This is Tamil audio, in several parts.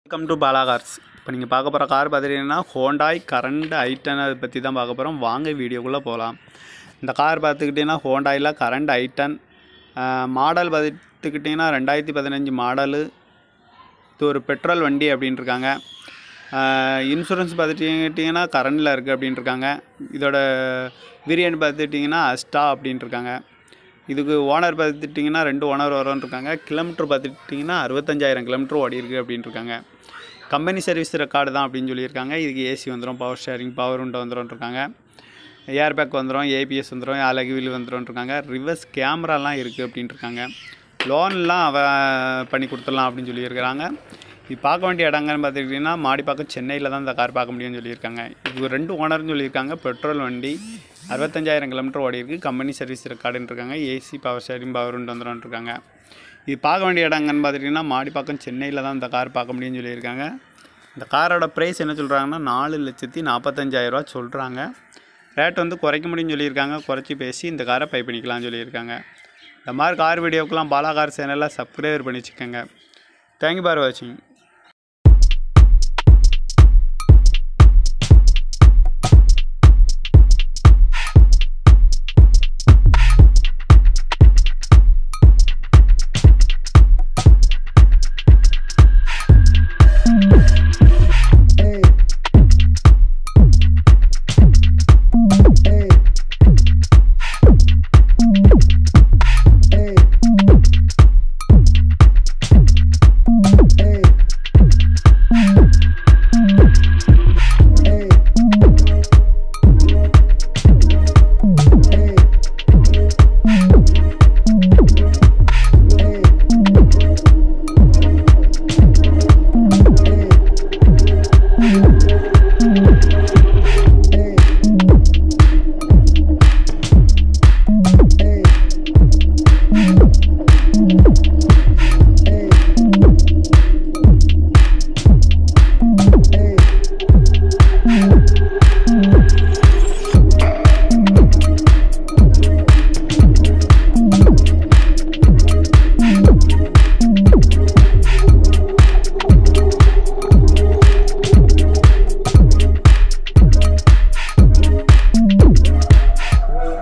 வெல்கம் டு பாலா கார்ஸ் இப்போ நீங்கள் பார்க்க போகிற கார் பார்த்துட்டிங்கன்னா ஹோண்டாய் கரண்ட் ஐட்டன் அதை பற்றி தான் பார்க்க போகிறோம் வாங்க வீடியோக்குள்ளே போகலாம் இந்த கார் பார்த்துக்கிட்டிங்கன்னா ஹோண்டாயில் கரண்ட் ஐட்டன் மாடல் பார்த்துக்கிட்டிங்கன்னா ரெண்டாயிரத்தி பதினஞ்சு மாடலு இது ஒரு பெட்ரோல் வண்டி அப்படின்னு இருக்காங்க இன்சூரன்ஸ் பார்த்துட்டிங்கன்னா கரண்டில் இருக்குது அப்படின்னு இருக்காங்க இதோட வேரியன்ட் பார்த்துட்டிங்கன்னா அஸ்டா அப்படின்ட்டு இருக்காங்க இதுக்கு ஓனர் பார்த்துட்டிங்கன்னா ரெண்டு ஓனர் வரோன்னு இருக்காங்க கிலோமீட்டர் பார்த்துட்டிங்கன்னா அறுபத்தஞ்சாயிரம் கிலோமீட்டர் ஓடி இருக்குது அப்படின்னு இருக்காங்க கம்பெனி சர்வீஸ் ரெக்கார்டு தான் அப்படின்னு சொல்லியிருக்காங்க இதுக்கு ஏசி வந்துடும் பவர் ஷேரிங் பவர் உண்டை வந்துடும் இருக்காங்க ஏர் பேக் வந்துடும் ஏபிஎஸ் வந்துடும் அழகு வீல் வந்துடும் இருக்காங்க ரிவர்ஸ் கேமராலாம் இருக்குது அப்படின்ட்டு இருக்காங்க லோன்லாம் அவ பண்ணி கொடுத்துடலாம் அப்படின்னு சொல்லியிருக்கிறாங்க இது பார்க்க வேண்டிய இடங்கன்னு பார்த்துக்கிட்டிங்கன்னா மாடிப்பாக்கம் சென்னையில் தான் இந்த கார் பார்க்க முடியும்னு சொல்லியிருக்காங்க இது ரெண்டு ஓனர்னு சொல்லியிருக்காங்க பெட்ரோல் வண்டி அறுபத்தஞ்சாயிரம் கிலோமீட்டர் ஓடி இருக்குது கம்பெனி சர்வீஸ் ரெக்கார்டுன்னு இருக்காங்க ஏசி பவர் ஷேரிங் பவர் உண்டு வந்துடும் இருக்காங்க இது பார்க்க வேண்டிய இடங்கன்னு பார்த்துட்டிங்கன்னா மாடிப்பாக்கம் சென்னையில் தான் இந்த கார் பார்க்க முடியும்னு சொல்லியிருக்காங்க இந்த காரோட ப்ரைஸ் என்ன சொல்கிறாங்கன்னா நாலு லட்சத்தி நாற்பத்தஞ்சாயிரரூவா சொல்கிறாங்க ரேட் வந்து குறைக்க முடியும்னு சொல்லியிருக்காங்க குறைச்சி பேசி இந்த காரை பை பண்ணிக்கலாம்னு சொல்லியிருக்காங்க இந்த மாதிரி கார் வீடியோக்கெலாம் பாலா கார் சேனலில் சப்ஸ்கிரைபர் பண்ணி வச்சுக்கோங்க தேங்க்யூ பார் வாட்சிங்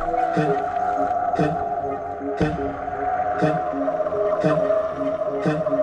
Ten, ten, ten, ten, ten.